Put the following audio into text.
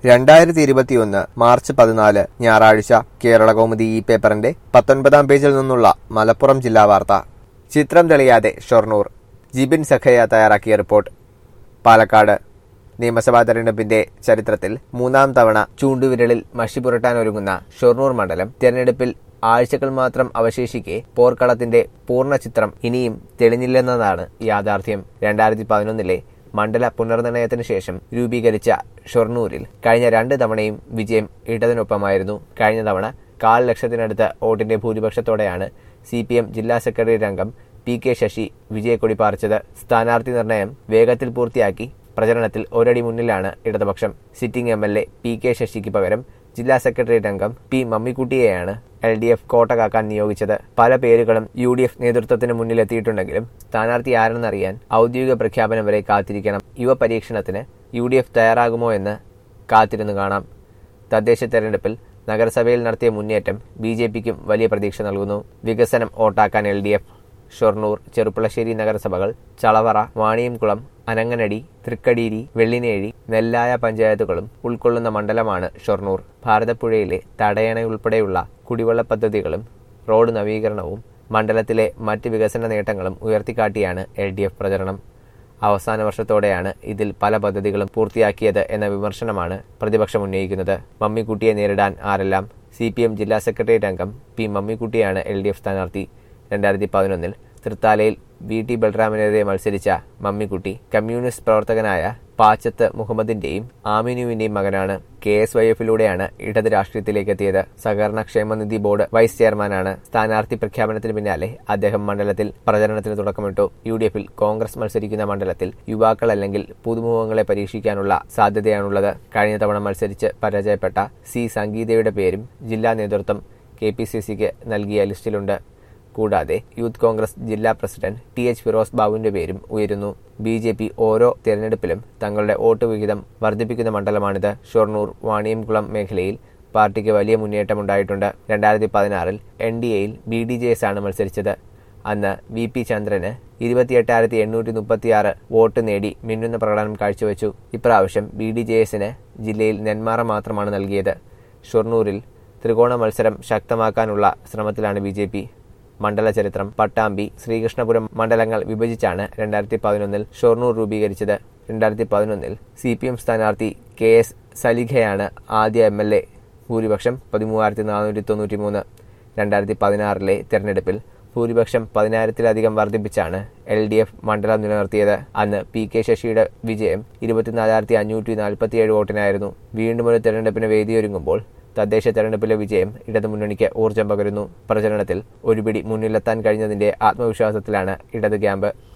രണ്ടായിരത്തി ഇരുപത്തിയൊന്ന് മാർച്ച് പതിനാല് ഞായറാഴ്ച കേരള കൗമുദി ഈ പേപ്പറിന്റെ പത്തൊൻപതാം പേജിൽ നിന്നുള്ള മലപ്പുറം ജില്ലാ വാർത്ത ചിത്രം തെളിയാതെ ഷൊർണൂർ ജിബിൻ സഖയ തയ്യാറാക്കിയ റിപ്പോർട്ട് പാലക്കാട് നിയമസഭാ തെരഞ്ഞെടുപ്പിന്റെ ചരിത്രത്തിൽ മൂന്നാം തവണ ചൂണ്ടുവിരലിൽ മഷി പുരട്ടാനൊരുങ്ങുന്ന ഷൊർണൂർ മണ്ഡലം തെരഞ്ഞെടുപ്പിൽ ആഴ്ചകൾ മാത്രം അവശേഷിക്കെ പോർക്കളത്തിന്റെ പൂർണ്ണ ചിത്രം ഇനിയും തെളിഞ്ഞില്ലെന്നതാണ് യാഥാർത്ഥ്യം രണ്ടായിരത്തി പതിനൊന്നിലെ മണ്ഡല പുനർനിർണയത്തിന് ശേഷം രൂപീകരിച്ച ഷൊർണൂരിൽ കഴിഞ്ഞ രണ്ട് തവണയും വിജയം ഇടതിനൊപ്പമായിരുന്നു കഴിഞ്ഞ തവണ കാൽ ലക്ഷത്തിനടുത്ത് വോട്ടിന്റെ ഭൂരിപക്ഷത്തോടെയാണ് സി പി എം ജില്ലാ സെക്രട്ടറി അംഗം പി കെ ശശി വിജയക്കൊടി പാറിച്ചത് സ്ഥാനാർത്ഥി നിർണയം വേഗത്തിൽ പൂർത്തിയാക്കി പ്രചരണത്തിൽ ഒരടി മുന്നിലാണ് ഇടതുപക്ഷം sitting M L A P K ശശിക്ക് പകരം ജില്ലാ സെക്രട്ടേറിയറ്റ് അംഗം പി മമ്മിക്കുട്ടിയെയാണ് എൽ ഡി എഫ് കോട്ട കാക്കാൻ നിയോഗിച്ചത് പല പേരുകളും യു ഡി എഫ് നേതൃത്വത്തിന് മുന്നിലെത്തിയിട്ടുണ്ടെങ്കിലും സ്ഥാനാർത്ഥി ആരെന്നറിയാൻ ഔദ്യോഗിക പ്രഖ്യാപനം വരെ കാത്തിരിക്കണം യുവ പരീക്ഷണത്തിന് യു ഡി എഫ് തയ്യാറാകുമോ എന്ന് കാത്തിരുന്നു കാണാം തദ്ദേശ തെരഞ്ഞെടുപ്പിൽ നഗരസഭയിൽ നടത്തിയ മുന്നേറ്റം ബി ജെ പിക്കും വലിയ പ്രതീക്ഷ നൽകുന്നു വികസനം ഓട്ടാക്കാൻ L D F Shoranur Cherpulassery നഗരസഭകൾ ചളവറ വാണിയംകുളം അനങ്ങനടി തൃക്കടീരി വെള്ളിനേഴി നെല്ലായ പഞ്ചായത്തുകളും ഉൾക്കൊള്ളുന്ന മണ്ഡലമാണ് ഷൊർണൂർ ഭാരതപ്പുഴയിലെ തടയണയുൾപ്പെടെയുള്ള കുടിവെള്ള പദ്ധതികളും റോഡ് നവീകരണവും മണ്ഡലത്തിലെ മറ്റ് വികസന നേട്ടങ്ങളും ഉയർത്തിക്കാട്ടിയാണ് എൽ ഡി എഫ് പ്രചരണം അവസാന വർഷത്തോടെയാണ് ഇതിൽ പല പദ്ധതികളും പൂർത്തിയാക്കിയത് എന്ന വിമർശനമാണ് പ്രതിപക്ഷം ഉന്നയിക്കുന്നത് മമ്മിക്കുട്ടിയെ നേരിടാൻ ആരെല്ലാം സി പി എം ജില്ലാ സെക്രട്ടേറിയറ്റ് അംഗം പി മമ്മിക്കുട്ടിയാണ് എൽ ഡി എഫ് സ്ഥാനാർത്ഥി രണ്ടായിരത്തി പതിനൊന്നിൽ തൃത്താലയിൽ വി ടി ബൽറാമിനെതിരെ മത്സരിച്ച മമ്മിക്കുട്ടി കമ്മ്യൂണിസ്റ്റ് പ്രവർത്തകനായ പാച്ചത്ത് മുഹമ്മദിന്റെയും ആമിനുവിന്റെയും മകനാണ് കെ എസ് വൈ എഫിലൂടെയാണ് ഇടത് രാഷ്ട്രീയത്തിലേക്ക് എത്തിയത് സഹകരണ ക്ഷേമനിധി ബോർഡ് വൈസ് ചെയർമാനാണ് സ്ഥാനാർത്ഥി പ്രഖ്യാപനത്തിന് പിന്നാലെ അദ്ദേഹം മണ്ഡലത്തിൽ പ്രചരണത്തിന് തുടക്കമിട്ടു യു ഡി എഫിൽ കോൺഗ്രസ് മത്സരിക്കുന്ന മണ്ഡലത്തിൽ യുവാക്കൾ അല്ലെങ്കിൽ പുതുമുഖങ്ങളെ പരീക്ഷിക്കാനുള്ള സാധ്യതയാണുള്ളത് കഴിഞ്ഞ തവണ മത്സരിച്ച് പരാജയപ്പെട്ട സി സംഗീതയുടെ പേരും ജില്ലാ നേതൃത്വം കെ പി സി സിക്ക് നൽകിയ ലിസ്റ്റിലുണ്ട് കൂടാതെ യൂത്ത് കോൺഗ്രസ് ജില്ലാ പ്രസിഡന്റ് ടി എച്ച് ഫിറോസ് ബാബുവിന്റെ പേരും ഉയരുന്നു ബി ജെ പി ഓരോ തെരഞ്ഞെടുപ്പിലും തങ്ങളുടെ വോട്ട് വിഹിതം വർദ്ധിപ്പിക്കുന്ന മണ്ഡലമാണിത് ഷൊർണൂർ വാണിയംകുളം മേഖലയിൽ പാർട്ടിക്ക് വലിയ മുന്നേറ്റമുണ്ടായിട്ടുണ്ട് രണ്ടായിരത്തി പതിനാറിൽ എൻ ഡി എയിൽ ബി ഡി ജെ എസ് ആണ് മത്സരിച്ചത് അന്ന് വി പി ചന്ദ്രന് ഇരുപത്തിയെട്ടായിരത്തി എണ്ണൂറ്റി മുപ്പത്തിയാറ് വോട്ട് നേടി മിന്നുന്ന പ്രകടനം കാഴ്ചവെച്ചു ഇപ്രാവശ്യം ബി ഡി ജെ എസിന് ജില്ലയിൽ നെന്മാറ മാത്രമാണ് നൽകിയത് ഷൊർണൂരിൽ ത്രികോണ മത്സരം ശക്തമാക്കാനുള്ള ശ്രമത്തിലാണ് ബി ജെ പി മണ്ഡല ചരിത്രം പട്ടാമ്പി ശ്രീകൃഷ്ണപുരം മണ്ഡലങ്ങൾ വിഭജിച്ചാണ് രണ്ടായിരത്തി പതിനൊന്നിൽ ഷൊർണൂർ രൂപീകരിച്ചത് രണ്ടായിരത്തി പതിനൊന്നിൽ സി പി എം സ്ഥാനാർത്ഥി കെ എസ് സലിഖയാണ് ആദ്യ എം എൽ എ ഭൂരിപക്ഷം പതിമൂവായിരത്തി നാനൂറ്റി തൊണ്ണൂറ്റി മൂന്ന് രണ്ടായിരത്തി പതിനാറിലെ തെരഞ്ഞെടുപ്പിൽ ഭൂരിപക്ഷം പതിനായിരത്തിലധികം വർദ്ധിപ്പിച്ചാണ് എൽ ഡി എഫ് മണ്ഡലം നിലനിർത്തിയത് അന്ന് പി കെ ശശിയുടെ വിജയം ഇരുപത്തിനാലായിരത്തി അഞ്ഞൂറ്റി നാൽപ്പത്തിയേഴ് വോട്ടിനായിരുന്നു വീണ്ടും ഒരു തെരഞ്ഞെടുപ്പിന് വേദിയൊരുങ്ങുമ്പോൾ തദ്ദേശ തെരഞ്ഞെടുപ്പിലെ വിജയം ഇടതുമുന്നണിക്ക് ഊർജം പകരുന്നു പ്രചരണത്തിൽ ഒരു പിടി മുന്നിലെത്താൻ കഴിഞ്ഞതിന്റെ ആത്മവിശ്വാസത്തിലാണ് ഇടത് ക്യാമ്പ്